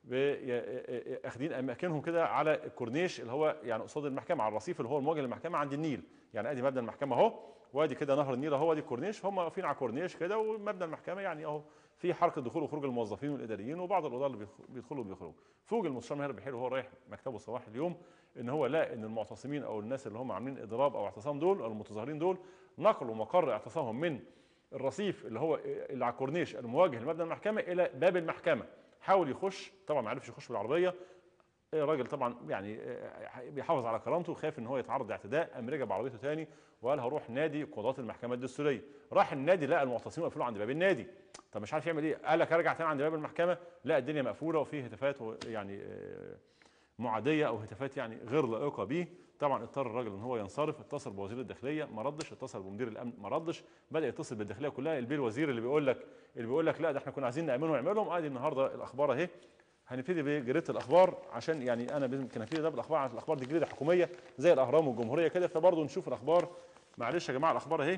بي- اخدين اماكنهم كده على الكورنيش اللي هو يعني قصاد المحكمه على الرصيف اللي هو المواجه للمحكمه عند النيل يعني ادي مبنى المحكمه اهو وادي كده نهر النيل اهو ادي الكورنيش فهم واقفين على الكورنيش كده ومبنى المحكمه يعني اهو في حركه دخول وخروج الموظفين والاداريين وبعض القضاه اللي بيخ- بيدخلوا وبيخرجوا فوق المستشار ماهر بحير وهو رايح مكتبه صباح اليوم ان هو لقى ان المعتصمين او الناس اللي هم عاملين اضراب او اعتصام دول او المتظاهرين دول نقلوا مقر اعتصامهم من الرصيف اللي هو اللي على الكورنيش المواجه لمبنى المحكمه الى باب المحكمه حاول يخش طبعا ما عرفش يخش بالعربيه الراجل طبعا يعني آه، بيحافظ على كرامته وخايف ان هو يتعرض لاعتداء قام رجع بعربيته تاني وقال هروح نادي قضاة المحكمه الدستوريه راح النادي لقى المعتصمين واقفين عند باب النادي طب مش عارف يعمل ايه قال لك ارجع تاني عند باب المحكمه لا الدنيا مقفوله وفي هتافات و- يعني آه، معاديه او هتافات يعني غير لائقه بيه طبعا اضطر الراجل ان هو ينصرف اتصل بوزير الداخليه ما ردش اتصل بمدير الامن ما ردش بدا يتصل بالداخليه كلها البيه الوزير اللي بيقول لك اللي بيقول لك لا ده احنا كنا عايزين نامنهم ونعملهم ادي النهارده الاخبار اهي هنبتدي بجريده الاخبار عشان يعني انا يمكن ابتدي ده بالاخبار عشان الاخبار دي جريده حكوميه زي الاهرام والجمهوريه كده فبرضه نشوف الاخبار معلش يا جماعه الاخبار اهي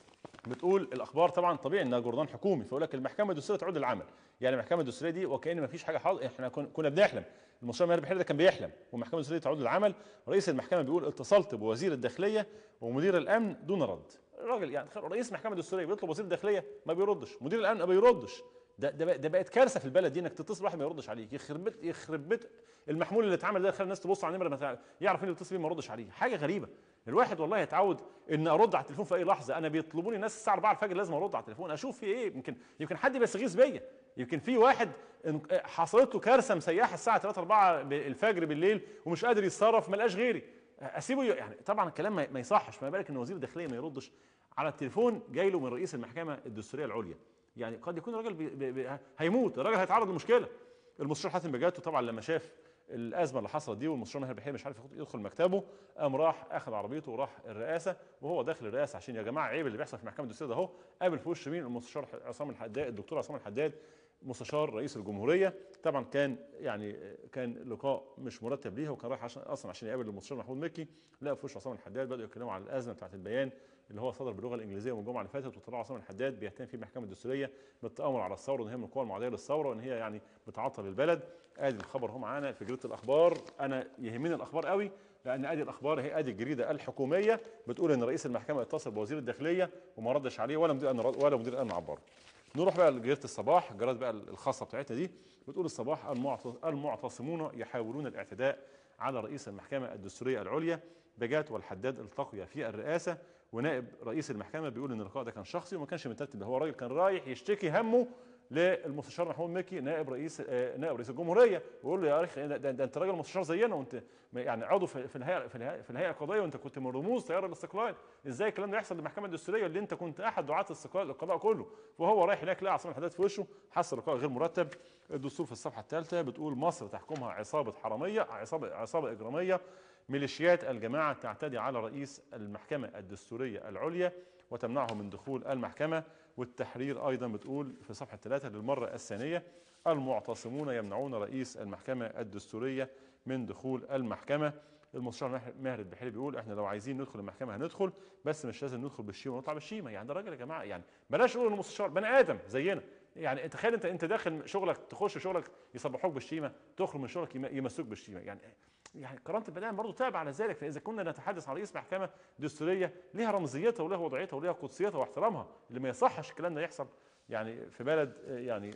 بتقول الاخبار طبعا طبيعي انها جردان حكومي فيقول لك المحكمه الدستوريه تعود للعمل يعني المحكمه الدستوريه دي وكان ما فيش حاجه حاضر احنا كن- كنا بنحلم المستشار ماهر بحيري ده كان بيحلم والمحكمه الدستوريه تعود للعمل رئيس المحكمه بيقول اتصلت بوزير الداخليه ومدير الامن دون رد الراجل يعني تخيل رئيس المحكمه الدستوريه بيطلب وزير الداخليه ما بيردش مدير الامن ما بيردش ده ده بقى- ده بقت كارثه في البلد دي انك تتصل واحد ما يردش عليك يخرب بيت يخرب بيت المحمول اللي اتعمل ده خلى الناس تبص على النمره ما تع- يعرف مين اللي بيتصل بيه ما يردش عليه حاجه غريبه الواحد والله يتعود ان ارد على التليفون في اي لحظه انا بيطلبوني ناس الساعه 4 الفجر لازم ارد على التليفون اشوف في ايه يمكن يمكن حد بيستغيث بيا يمكن في واحد إن- حصلت له كارثه مسيحه الساعه 3 4 ب- الفجر بالليل ومش قادر يتصرف ما لقاش غيري اسيبه ي- يعني طبعا الكلام ما ما يصحش فما بالك ان وزير الداخليه ما يردش على التليفون جاي له من رئيس المحكمه الدستوريه العليا يعني قد يكون الراجل بي بي بي هيموت الراجل هيتعرض لمشكله المستشار حاتم بجاتو طبعا لما شاف الازمه اللي حصلت دي والمستشار ماهر بحيري مش عارف يدخل مكتبه قام راح اخذ عربيته وراح الرئاسه وهو داخل الرئاسه عشان يا جماعه عيب اللي بيحصل في المحكمه الدستوريه ده اهو قابل في وش مين المستشار عصام الحداد الدكتور عصام الحداد مستشار رئيس الجمهوريه طبعا كان يعني كان لقاء مش مرتب ليها وكان رايح عشان اصلا عشان يقابل المستشار محمود مكي لقى في وش عصام الحداد بداوا يتكلموا على الازمه بتاعت البيان اللي هو صدر باللغه الانجليزيه من الجمعه اللي فاتت وطلع عصام الحداد بيهتم فيه المحكمه الدستوريه بالتامر على الثوره وان هي من القوى المعاديه للثوره وان هي يعني بتعطل البلد ادي الخبر هو معانا في جريده الاخبار انا يهمني الاخبار قوي لان ادي الاخبار هي ادي الجريده الحكوميه بتقول ان رئيس المحكمه اتصل بوزير الداخليه وما ردش عليه ولا مدير الأمن- ولا مدير الامن عبره نروح بقى لجريده الصباح الجرائد بقى الخاصه بتاعتنا دي بتقول الصباح المعتص- المعتصمون يحاولون الاعتداء على رئيس المحكمه الدستوريه العليا بجات والحداد التقيا في الرئاسه ونائب رئيس المحكمه بيقول ان اللقاء ده كان شخصي وما كانش مترتب هو راجل كان رايح يشتكي همه للمستشار محمود مكي نائب رئيس آه، نائب رئيس الجمهوريه ويقول له يا اخي ده, ده, ده انت راجل مستشار زينا وانت يعني عضو في في الهيئه في الهيئه, في الهيئة القضائيه وانت كنت من رموز تيار الاستقلال ازاي الكلام ده يحصل للمحكمه الدستوريه اللي انت كنت احد دعاه الاستقلال القضاء كله وهو رايح هناك لقى عصام الحداد في وشه حس اللقاء غير مرتب الدستور في الصفحه الثالثه بتقول مصر تحكمها عصابه حراميه عصابه عصابه اجراميه ميليشيات الجماعه تعتدي على رئيس المحكمه الدستوريه العليا وتمنعه من دخول المحكمه والتحرير ايضا بتقول في صفحه ثلاثه للمره الثانيه المعتصمون يمنعون رئيس المحكمه الدستوريه من دخول المحكمه المستشار ماهر- ماهر البحيري بيقول احنا لو عايزين ندخل المحكمه هندخل بس مش لازم ندخل بالشيمه ونطلع بالشيمه يعني ده راجل يا جماعه يعني بلاش نقول انه مستشار بني ادم زينا يعني تخيل انت انت داخل شغلك تخش شغلك يصبحوك بالشيمه تخرج من شغلك يم- يمسوك بالشيمه يعني يعني كرامه البني ادم برضه تابع على ذلك فاذا كنا نتحدث عن رئيس محكمه دستوريه ليها رمزيتها ولها وضعيتها وليها قدسيتها واحترامها اللي ما يصحش الكلام ده يحصل يعني في بلد آه، يعني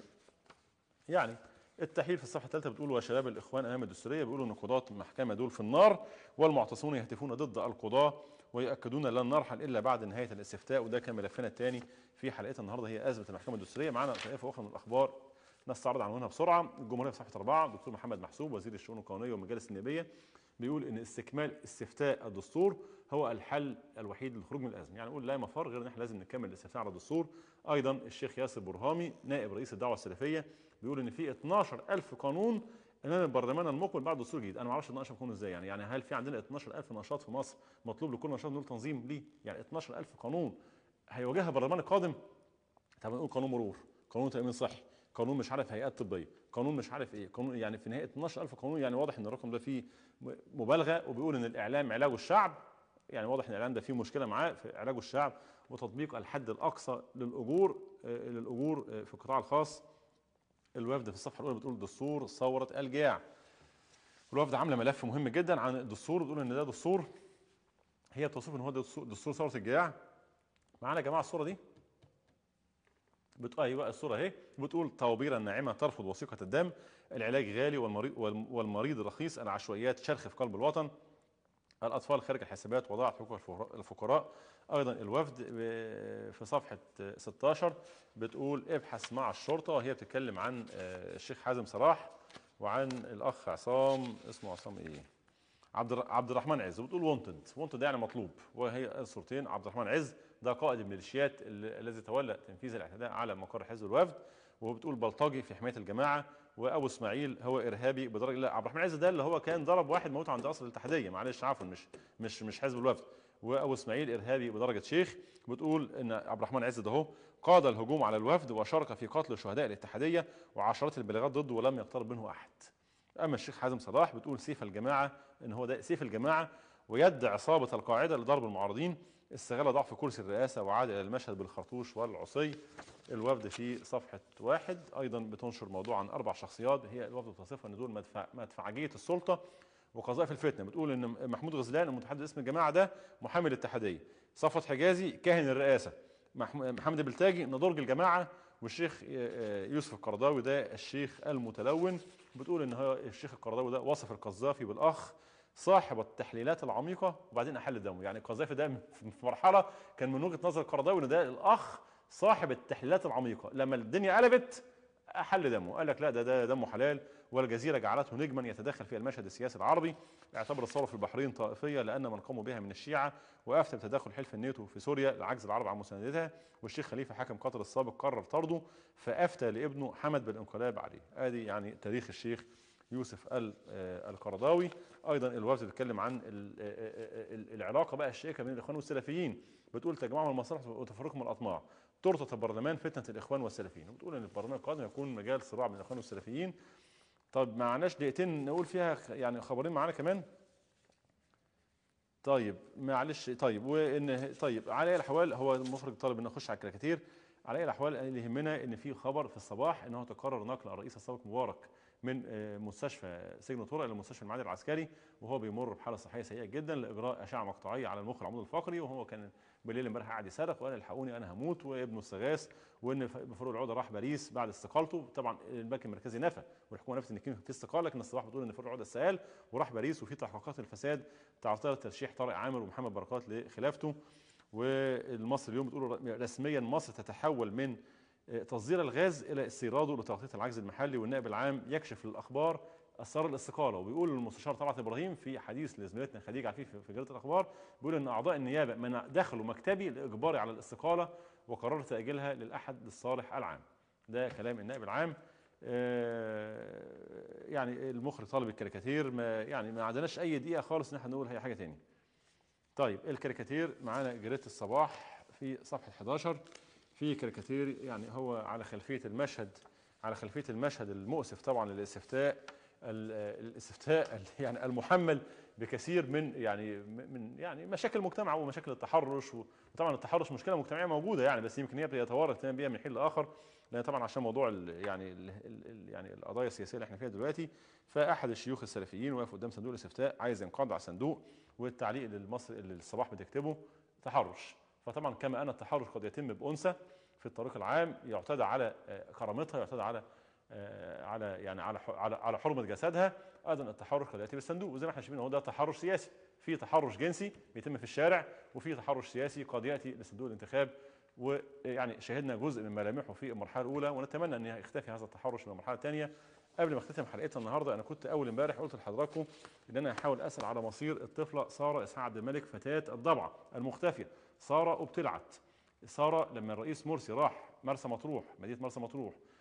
يعني التحليل في الصفحه الثالثه بتقول وشباب الاخوان امام الدستوريه بيقولوا ان قضاه المحكمه دول في النار والمعتصمون يهتفون ضد القضاه ويؤكدون لن نرحل الا بعد نهايه الاستفتاء وده كان ملفنا الثاني في حلقتنا النهارده هي ازمه المحكمه الدستوريه معانا طائفه اخرى من الاخبار نستعرض عنوانها بسرعه الجمهوريه في صفحه اربعه الدكتور محمد محسوب وزير الشؤون القانونيه والمجالس النيابيه بيقول ان استكمال استفتاء الدستور هو الحل الوحيد للخروج من الازمه يعني نقول لا مفر غير ان احنا لازم نكمل الاستفتاء على الدستور ايضا الشيخ ياسر برهامي نائب رئيس الدعوه السلفيه بيقول ان في 12000 قانون امام البرلمان المقبل بعد دستور جديد انا ما اعرفش 12000 قانون ازاي يعني يعني هل في عندنا 12000 نشاط في مصر مطلوب لكل نشاط نقول تنظيم ليه يعني 12000 قانون هيواجهها البرلمان القادم طب نقول قانون مرور قانون تامين صحي قانون مش عارف هيئات طبيه قانون مش عارف ايه قانون يعني في نهايه 12000 قانون يعني واضح ان الرقم ده فيه مبالغه وبيقول ان الاعلام علاج الشعب يعني واضح ان الاعلام ده فيه مشكله معاه في علاج الشعب وتطبيق الحد الاقصى للاجور آه، للاجور آه، في القطاع الخاص الوفد في الصفحه الاولى بتقول دستور ثوره الجياع الوفد عامله ملف مهم جدا عن الدستور بتقول ان ده دستور هي بتوصف ان هو دستور, دستور ثوره الجياع معانا يا جماعه الصوره دي بت... ايوه الصوره اهي بتقول طوابير الناعمه ترفض وثيقه الدم العلاج غالي والمريض والمريض رخيص العشوائيات شرخ في قلب الوطن الاطفال خارج الحسابات وضاعه حقوق الفقراء ايضا الوفد في صفحه 16 بتقول ابحث مع الشرطه وهي بتتكلم عن آه، الشيخ حازم صلاح وعن الاخ عصام اسمه عصام ايه عبد عبد الرحمن عز وبتقول وونتد وونتد يعني مطلوب وهي الصورتين عبد الرحمن عز ده قائد الميليشيات الذي تولى تنفيذ الاعتداء على مقر حزب الوفد وبتقول بلطجي في حمايه الجماعه وابو اسماعيل هو ارهابي بدرجه لا عبد الرحمن عز ده اللي هو كان ضرب واحد موته عند قصر الاتحاديه معلش عفوا مش مش مش حزب الوفد وابو اسماعيل ارهابي بدرجه شيخ بتقول ان عبد الرحمن عز ده هو قاد الهجوم على الوفد وشارك في قتل شهداء الاتحاديه وعشرات البلاغات ضده ولم يقترب منه احد اما الشيخ حازم صلاح بتقول سيف الجماعه ان هو ده سيف الجماعه ويد عصابه القاعده لضرب المعارضين استغل ضعف كرسي الرئاسه وعاد الى المشهد بالخرطوش والعصي الوفد في صفحه واحد ايضا بتنشر موضوع عن اربع شخصيات هي الوفد بتصفها ان دول مدفع مدفعجيه السلطه وقذائف الفتنه بتقول ان محمود غزلان المتحدث اسم الجماعه ده محامي الاتحاديه صفوت حجازي كاهن الرئاسه محمد البلتاجي نضرج الجماعه والشيخ يوسف القرضاوي ده الشيخ المتلون بتقول ان هو الشيخ القرضاوي ده وصف القذافي بالاخ صاحب التحليلات العميقه وبعدين احل دمه يعني القذافي ده في مرحله كان من وجهه نظر القرضاوي ان ده الاخ صاحب التحليلات العميقه لما الدنيا قلبت احل دمه قال لك لا ده ده دمه حلال والجزيره جعلته نجما يتدخل في المشهد السياسي العربي اعتبر الثوره في البحرين طائفيه لان من قاموا بها من الشيعه وافتى بتدخل حلف الناتو في سوريا لعجز العرب عن مساندتها والشيخ خليفه حاكم قطر السابق قرر طرده فافتى لابنه حمد بالانقلاب عليه ادي يعني تاريخ الشيخ يوسف آه، القرضاوي ايضا الوفد بيتكلم عن العلاقه بقى الشائكه بين الاخوان والسلفيين بتقول تجمعهم المصالح وتفرقهم الاطماع ترتط البرلمان فتنه الاخوان والسلفيين وبتقول ان البرلمان القادم يكون مجال صراع بين الاخوان والسلفيين طب معناش دقيقتين نقول فيها يعني خبرين معانا كمان طيب معلش طيب وان طيب على اي الاحوال هو المخرج طالب ان نخش على الكاريكاتير على اي الاحوال اللي يهمنا ان في خبر في الصباح ان هو تقرر نقل الرئيس السابق مبارك من آه، مستشفى سجن طرق الى مستشفى المعادي العسكري وهو بيمر بحاله صحيه سيئه جدا لاجراء اشعه مقطعيه على المخ العمود الفقري وهو كان بالليل امبارح قاعد يصرخ وقال الحقوني انا هموت وابنه استغاث وان بفروق العوده راح باريس بعد استقالته طبعا البنك المركزي نفى والحكومه نفت ان كان في استقاله لكن الصباح بتقول ان فروق العوده استقال وراح باريس وفي تحقيقات الفساد تعطيل ترشيح طارق عامر ومحمد بركات لخلافته والمصري اليوم بتقول رسميا مصر تتحول من تصدير الغاز الى استيراده لتغطيه العجز المحلي والنائب العام يكشف للاخبار اسرار الاستقاله وبيقول المستشار طلعت ابراهيم في حديث لزميلتنا خديجه عفيف في جريده الاخبار بيقول ان اعضاء النيابه من دخلوا مكتبي لاجباري على الاستقاله وقررت تاجيلها للاحد للصالح العام ده كلام النائب العام آه، يعني المخرج طالب الكاريكاتير ما يعني ما عندناش اي دقيقه خالص ان احنا نقول اي حاجه تاني طيب الكاريكاتير معانا جريده الصباح في صفحه 11 في كاريكاتير يعني هو على خلفيه المشهد على خلفيه المشهد المؤسف طبعا للاستفتاء الاستفتاء يعني المحمل بكثير من يعني من يعني مشاكل المجتمع ومشاكل التحرش وطبعا التحرش مشكله مجتمعيه موجوده يعني بس يمكن هي بيتوارث بيها من حين لاخر لان طبعا عشان موضوع ال يعني ال يعني القضايا السياسيه اللي احنا فيها دلوقتي فاحد الشيوخ السلفيين واقف قدام صندوق الاستفتاء عايز ينقض على الصندوق والتعليق اللي المصري اللي الصباح بتكتبه تحرش فطبعا كما ان التحرش قد يتم بانثى في الطريق العام يعتدى على آه، كرامتها يعتدى على آه، على يعني على على على حرمه جسدها ايضا التحرش قد ياتي بالصندوق وزي ما احنا شايفين هو ده تحرش سياسي في تحرش جنسي بيتم في الشارع وفي تحرش سياسي قد ياتي لصندوق الانتخاب ويعني شهدنا جزء من ملامحه في المرحله الاولى ونتمنى ان يختفي هذا التحرش في المرحله الثانيه قبل ما اختتم حلقتنا النهارده انا كنت اول امبارح قلت لحضراتكم ان انا هحاول اسال على مصير الطفله ساره اسحاق عبد الملك فتاه الضبعه المختفيه ساره ابتلعت ساره لما الرئيس مرسي راح مرسى مطروح مدينه مرسى مطروح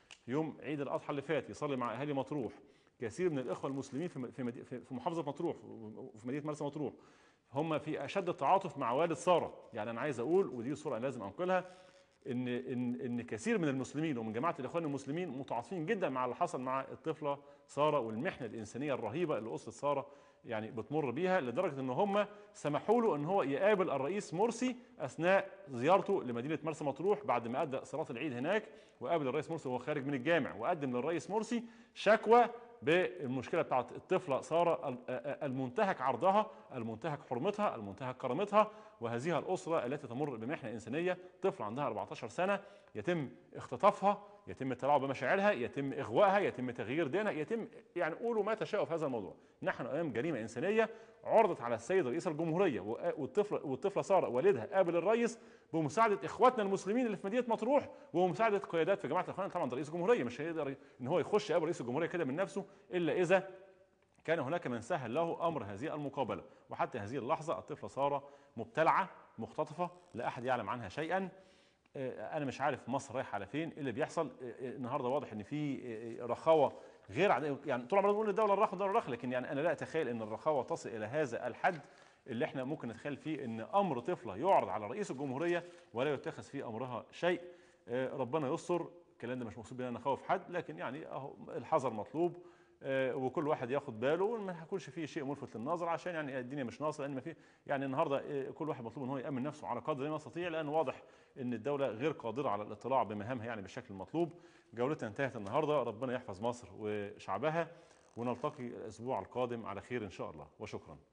يوم عيد الاضحى اللي فات يصلي مع اهالي مطروح كثير من الاخوه المسلمين في في مدي- في في محافظه مطروح وفي مدينه مرسى مطروح هم في اشد التعاطف مع والد ساره يعني انا عايز اقول ودي صوره أنا لازم انقلها ان ان ان كثير من المسلمين ومن جماعه الاخوان المسلمين متعاطفين جدا مع اللي حصل مع الطفله ساره والمحنه الانسانيه الرهيبه اللي اسره ساره يعني بتمر بيها لدرجه ان هم سمحوا له ان هو يقابل الرئيس مرسي اثناء زيارته لمدينه مرسى مطروح بعد ما ادى صلاه العيد هناك وقابل الرئيس مرسي وهو خارج من الجامع وقدم للرئيس مرسي شكوى بالمشكله بتاعت الطفله ساره ال- المنتهك عرضها المنتهك حرمتها المنتهك كرامتها وهذه الاسره التي تمر بمحنه انسانيه طفل عندها 14 سنه يتم اختطافها يتم التلاعب بمشاعرها يتم اغوائها يتم تغيير دينها يتم يعني قولوا ما تشاءوا في هذا الموضوع نحن امام جريمه انسانيه عرضت على السيد رئيس الجمهوريه وآ- والطفله والطفله ساره والدها قابل الرئيس بمساعده اخواتنا المسلمين اللي في مدينه مطروح ومساعده قيادات في جماعه الاخوان طبعا ده رئيس الجمهوريه مش هيقدر ان هو يخش يقابل رئيس الجمهوريه كده من نفسه الا اذا كان هناك من سهل له امر هذه المقابله وحتى هذه اللحظه الطفله ساره مبتلعه مختطفه لا احد يعلم عنها شيئا آه، انا مش عارف مصر رايحه على فين ايه اللي بيحصل آه، آه، النهارده واضح ان في آه، آه، رخاوه غير عاديه يعني طول عمرنا بنقول الدوله الرخاء الدوله الرخاء لكن يعني انا لا اتخيل ان الرخاوه تصل الى هذا الحد اللي احنا ممكن نتخيل فيه ان امر طفله يعرض على رئيس الجمهوريه ولا يتخذ في امرها شيء آه، ربنا يستر الكلام ده مش مقصود بان انا اخوف حد لكن يعني اهو الحذر مطلوب آه، وكل واحد ياخد باله ما يكونش فيه شيء ملفت للنظر عشان يعني الدنيا مش ناقصه لان ما في يعني النهارده آه، كل واحد مطلوب ان هو يامن نفسه على قدر ما يستطيع لان واضح ان الدوله غير قادره على الاطلاع بمهامها يعني بالشكل المطلوب جولتنا انتهت النهارده ربنا يحفظ مصر وشعبها ونلتقي الاسبوع القادم على خير ان شاء الله وشكرا